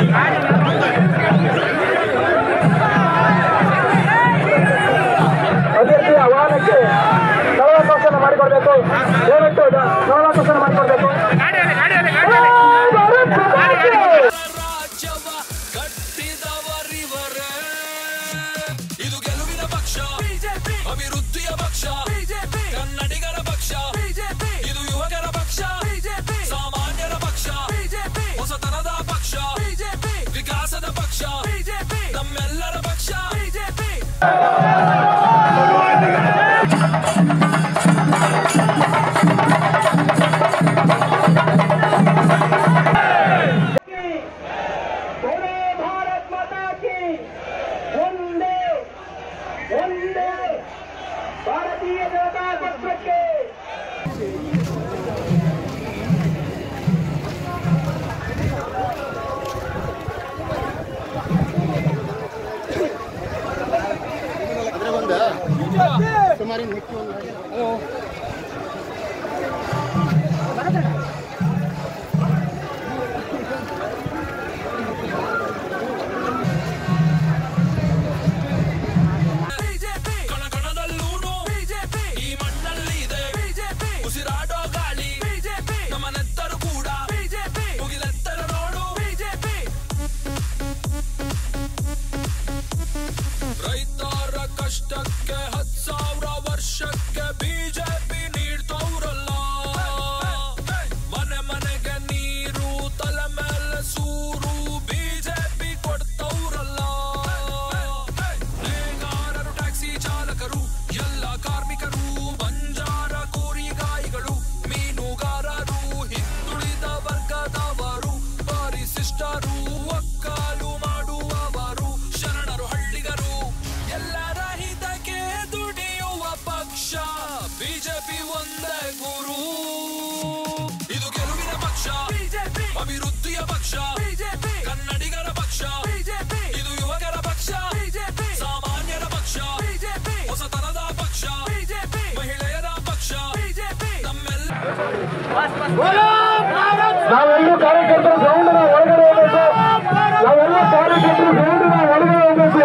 ಅಭ್ಯರ್ಥಿಯ ವಾಹನಕ್ಕೆ ಸ್ಥಳಾವಕಾಶನ ಮಾಡಿಕೊಡ್ಬೇಕು ದಯವಿಟ್ಟು ಸ್ಥಳಾವಕಾಶನ ಮಾಡಿಕೊಡ್ಬೇಕು ಭಾರತ್ ಮಾತಾ ಕಿ! ರಾಜ್ಯವ ಕಟ್ಟಿದವರಿವರೇ ಇದು ಗೆಲುವಿನ ಪಕ್ಷ ಬಿಜೆಪಿ ಅಭಿವೃದ್ಧಿಯ ಪಕ್ಷ ಬಿಜೆಪಿ ಕನ್ನಡಿಗರ ಪಕ್ಷ ಬಿಜೆಪಿ ಇದು ಯುವಕರ ಪಕ್ಷ ಬಿಜೆಪಿ ಸಾಮಾನ್ಯರ ಪಕ್ಷ ಬಿಜೆಪಿ ಹೊಸತನದ ಪಕ್ಷ ಬಿಜೆಪಿ ವಿಕಾಸದ ಪಕ್ಷ ಬಿಜೆಪಿ ನಮ್ಮೆಲ್ಲರ ಪಕ್ಷ ಬಿಜೆಪಿ बोलो भारत माता की ಒಂದೇ ಒಂದೇ ಭಾರತೀಯ ಜನತಾ ಪಕ್ಷಕ್ಕೆ ಬಿಜೆಪಿ ಕಣಕಣದಲ್ಲೂನು ಬಿಜೆಪಿ ಈ ಮಣ್ಣಲ್ಲಿ ಇದೆ ಬಿಜೆಪಿ ಉಸಿರಾಡೋ ಗಾಳಿ ಬಿಜೆಪಿ ನಮ್ಮ ನೆತ್ತರು ಕೂಡ ಬಿಜೆಪಿ ಮುಗಿಲೆತ್ತರ ನೋಡು ಬಿಜೆಪಿ ರೈತರ ಕಷ್ಟಕ್ಕೆ ಹತ್ ಸಾವಿರ ವರ್ಷಕ್ಕೆ ಬಿಜೆಪಿ ನೀಡ್ತವ್ರಲ್ಲ ಮನೆ ಮನೆಗೆ ನೀರು ತಲೆ ಮೇಲೆ ಸೂರು ಬಿಜೆಪಿ ಕೊಡ್ತವ್ರಲ್ಲ ನೇಕಾರರು ಟ್ಯಾಕ್ಸಿ ಚಾಲಕರು ಎಲ್ಲ ಕಾರ್ಮಿಕರು ಬಂಜಾರ ಕೋರಿಗಾಯಿಗಳು ಮೀನುಗಾರರು ಹಿಂದುಳಿದ ವರ್ಗದವರು ಪರಿಶಿಷ್ಟರು ಒಕ್ಕಾಲು ಮಾಡುವವರು ಶರಣರು ಹಳ್ಳಿಗರು ಎಲ್ಲರ ಹಿತಕ್ಕೆ ದುಡಿಯುವ ಪಕ್ಷ ಬಿಜೆಪಿ ಒಂದೇ ಗುರು ಇದು ಗೆಲುವಿನ ಪಕ್ಷ ಬಿಜೆಪಿ ಅಭಿವೃದ್ಧಿಯ ಪಕ್ಷ ಬಿಜೆಪಿ ಕನ್ನಡಿಗರ ಪಕ್ಷ ಬಿಜೆಪಿ ಇದು ಯುವಕರ ಪಕ್ಷ ಬಿಜೆಪಿ ಸಾಮಾನ್ಯರ ಪಕ್ಷ ಬಿಜೆಪಿ ಹೊಸತನದ ಪಕ್ಷ ಬಿಜೆಪಿ ಮಹಿಳೆಯರ ಪಕ್ಷ ಬಿಜೆಪಿ ನಮ್ಮೆಲ್ಲ ನಾವೆಲ್ಲರೂ ಕಾರ್ಯಕರ್ತರು ಗ್ರೌಂಡ್ನ ಒಳಗಡೆ ಹೋಗ್ಬೇಕು ನಾವೆಲ್ಲ ಕಾರ್ಯಕರ್ತರು ಗ್ರೌಂಡ್ನ ಒಳಗಡೆ ಹೋಗ್ಬೇಕು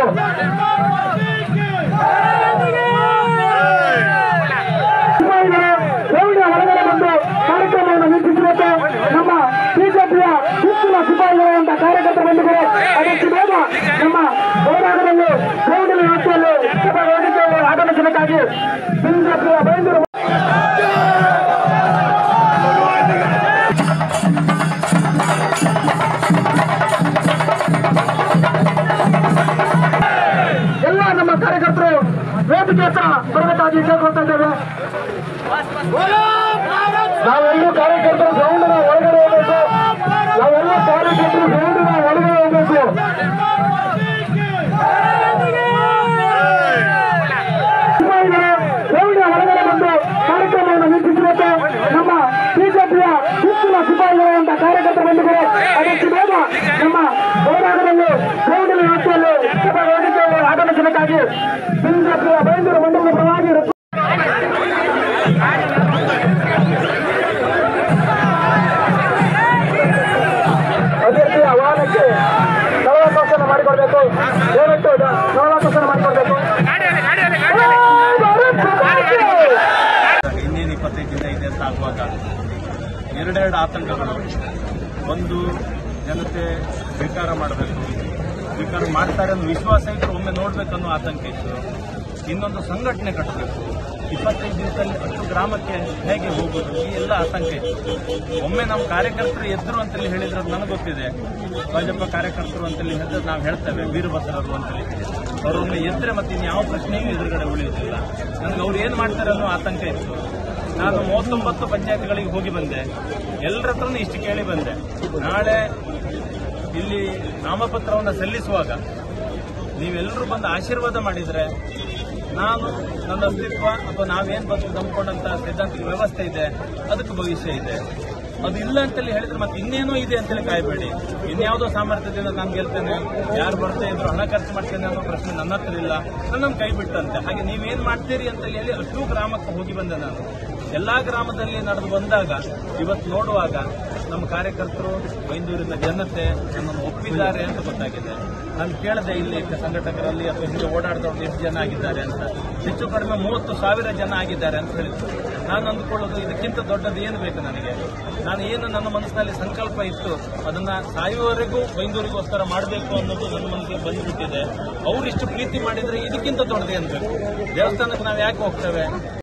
ಸಿಪಾಯಿಗಳು ಗ್ರೌಂಡ್ನ ಒಳಗಡೆ ಬಂದು ಕಾರ್ಯಕ್ರಮವನ್ನು ವೀಕ್ಷಿಸಬೇಕು ನಮ್ಮ ಬಿಜೆಪಿಯ ಹೆಚ್ಚಿನ ಸಿಪಾಯಿಗಳು ಅಂತ ಕಾರ್ಯಕರ್ತರು ಬಂದಿದ್ದಾರೆ ಅದಕ್ಕೆ ಬೇಗ ನಮ್ಮ ಹೋರಾಟದಲ್ಲಿ ಗ್ರೌಂಡಿನ ವ್ಯವಸ್ಥೆಯಲ್ಲಿ ಸಭಾ ವೇದಿಕೆಯಲ್ಲಿ ಆಗಮಿಸಬೇಕಾಗಿ ಬಿಜೆಪಿಯ ಬೈಂದೂರು ಎಲ್ಲ ನಮ್ಮ ಕಾರ್ಯಕರ್ತರು ವೇದಿಕೆ ಹತ್ರ ಬರಬೇಕಾಗಿ ಕೇಳ್ಕೊಳ್ತಾ ಇದ್ದೇವೆ ನಾವೆಲ್ಲರೂ ಕಾರ್ಯಕರ್ತರು ಗ್ರೌಂಡ್ನ ಒಳಗಡೆ ಹೋಗ್ಬೇಕು ನಾವೆಲ್ಲ ಕಾರ್ಯಕರ್ತರು ಗ್ರೌಂಡ್ನ ಒಳಗಡೆ ಹೋಗ್ಬೇಕು ಸಿಪಾಯಿಗಳು ಗ್ರೌಂಡ್ನ ಒಳಗಡೆ ಬಂದು ಕಾರ್ಯಕ್ರಮವನ್ನು ವೀಕ್ಷಿಸಬೇಕು ನಮ್ಮ ಬಿಜೆಪಿಯ ಹೆಚ್ಚಿನ ಸಿಪಾಯಿಗಳು ಅಂತ ಕಾರ್ಯಕರ್ತರು ಬಂದಿದ್ದಾರೆ ಅದಕ್ಕೆ ಬೇಗ ನಮ್ಮ ಹೋರಾಟದಲ್ಲಿ ಗ್ರೌಂಡಿನ ವ್ಯವಸ್ಥೆಯಲ್ಲಿ ಸಭಾ ವೇದಿಕೆಯಲ್ಲಿ ಆಗಮಿಸಬೇಕಾಗಿ ಬಿಜೆಪಿಯ ಬೈಂದೂರು ಮಂಡಲದ ಪರವಾಗಿ ಅಭ್ಯರ್ಥಿಯ ವಾಹನಕ್ಕೆ ಸ್ಥಳಾವಕಾಶನ ಮಾಡಿಕೊಡ್ಬೇಕು ದಯವಿಟ್ಟು ಸ್ಥಳಾವಕಾಶನ ಮಾಡಿಕೊಡ್ಬೇಕು ಭಾರತ್ ಮಾತಾ ಕಿ! ಇನ್ನೇನು ಇಪ್ಪತ್ತೈದು ದಿನ ಇದೆ ಅಂತ ಆಗುವಾಗ ಎರಡೆರಡು ಆತಂಕಗಳು ಒಂದು ಜನತೆ ಸ್ವೀಕಾರ ಮಾಡಬೇಕು ಸ್ವೀಕಾರ ಮಾಡ್ತಾರೆ ಅನ್ನೋ ವಿಶ್ವಾಸ ಇದ್ರೆ ಒಮ್ಮೆ ನೋಡ್ಬೇಕನ್ನೋ ಆತಂಕ ಇತ್ತು ಇನ್ನೊಂದು ಸಂಘಟನೆ ಕಟ್ಟಬೇಕು ಇಪ್ಪತ್ತೈದು ದಿವಸದಲ್ಲಿ ಅಷ್ಟು ಗ್ರಾಮಕ್ಕೆ ಹೇಗೆ ಹೋಗೋದು ಈ ಎಲ್ಲ ಆತಂಕ ಇತ್ತು ಒಮ್ಮೆ ನಮ್ಮ ಕಾರ್ಯಕರ್ತರು ಎದ್ರು ಅಂತೇಳಿ ಹೇಳಿದ್ರೆ ಅದು ನನಗೆ ಗೊತ್ತಿದೆ ಭಾಜಪ ಕಾರ್ಯಕರ್ತರು ಅಂತೇಳಿ ಹೇಳಿದ್ರೆ ನಾವು ಹೇಳ್ತೇವೆ ವೀರಭದ್ರರು ಅಂತೇಳಿ ಅವರೊಮ್ಮೆ ಎದ್ರೆ ಮತ್ತೆ ಇನ್ಯಾವ ಪ್ರಶ್ನೆಯೂ ಎದುರುಗಡೆ ಉಳಿಯುವುದಿಲ್ಲ ನನಗೆ ಅವ್ರು ಏನ್ ಮಾಡ್ತಾರೆ ಅನ್ನೋ ಆತಂಕ ಇತ್ತು ನಾನು ಮೂವತ್ತೊಂಬತ್ತು ಪಂಚಾಯತ್ಗಳಿಗೆ ಹೋಗಿ ಬಂದೆ ಎಲ್ಲರ ಹತ್ರನೂ ಇಷ್ಟು ಕೇಳಿ ಬಂದೆ ನಾಳೆ ಇಲ್ಲಿ ನಾಮಪತ್ರವನ್ನು ಸಲ್ಲಿಸುವಾಗ ನೀವೆಲ್ಲರೂ ಬಂದು ಆಶೀರ್ವಾದ ಮಾಡಿದ್ರೆ ನಾನು ನನ್ನ ಅಸ್ತಿತ್ವ ಅಥವಾ ನಾವೇನ್ ಬಂದು ನಂಬ್ಕೊಂಡಂತ ಸಿದ್ಧಾಂತಿಕ ವ್ಯವಸ್ಥೆ ಇದೆ ಅದಕ್ಕೆ ಭವಿಷ್ಯ ಇದೆ ಅದು ಇಲ್ಲ ಅಂತೇಳಿ ಹೇಳಿದ್ರೆ ಮತ್ತೆ ಇನ್ನೇನೋ ಇದೆ ಅಂತೇಳಿ ಕಾಯಬೇಡಿ ಇನ್ಯಾವುದೋ ಸಾಮರ್ಥ್ಯದಿಂದ ನಾನು ಗೆಲ್ತೇನೆ ಯಾರು ಬರ್ತಾ ಇದ್ರು ಹಣ ಖರ್ಚು ಮಾಡ್ತೇನೆ ಅನ್ನೋ ಪ್ರಶ್ನೆ ನನ್ನ ಹತ್ರ ಇಲ್ಲ ನನ್ನನ್ನು ಕೈ ಬಿಟ್ಟಂತೆ ಹಾಗೆ ನೀವೇನ್ ಮಾಡ್ತೀರಿ ಅಂತ ಹೇಳಿ ಅಷ್ಟು ಗ್ರಾಮಕ್ಕೆ ಹೋಗಿ ಬಂದೆ ನಾನು ಎಲ್ಲಾ ಗ್ರಾಮದಲ್ಲಿ ನಡೆದು ಬಂದಾಗ ಇವತ್ತು ನೋಡುವಾಗ ನಮ್ಮ ಕಾರ್ಯಕರ್ತರು ಬೈಂದೂರಿನ ಜನತೆ ನನ್ನನ್ನು ಒಪ್ಪಿದ್ದಾರೆ ಅಂತ ಗೊತ್ತಾಗಿದೆ ನಾನು ಕೇಳದೆ ಇಲ್ಲಿ ಸಂಘಟಕರಲ್ಲಿ ಅಥವಾ ಹಿಂದೆ ಓಡಾಡಿದವರು ಎಷ್ಟು ಜನ ಆಗಿದ್ದಾರೆ ಅಂತ ಹೆಚ್ಚು ಕಡಿಮೆ ಮೂವತ್ತು ಸಾವಿರ ಜನ ಆಗಿದ್ದಾರೆ ಅಂತ ಹೇಳಿದ್ರು ನಾನು ಅಂದುಕೊಳ್ಳೋದು ಇದಕ್ಕಿಂತ ದೊಡ್ಡದು ಏನು ಬೇಕು ನನಗೆ ನಾನು ಏನು ನನ್ನ ಮನಸ್ಸಿನಲ್ಲಿ ಸಂಕಲ್ಪ ಇತ್ತು ಅದನ್ನ ಸಾಯುವವರೆಗೂ ಬೈಂದೂರಿಗೋಸ್ಕರ ಮಾಡಬೇಕು ಅನ್ನೋದು ನನ್ನ ಮನಸ್ಸಿಗೆ ಬಂದ್ಬಿಟ್ಟಿದೆ ಅವ್ರು ಇಷ್ಟು ಪ್ರೀತಿ ಮಾಡಿದ್ರೆ ಇದಕ್ಕಿಂತ ದೊಡ್ಡದೇನು ಬೇಕು ದೇವಸ್ಥಾನಕ್ಕೆ ನಾವು ಯಾಕೆ ಹೋಗ್ತೇವೆ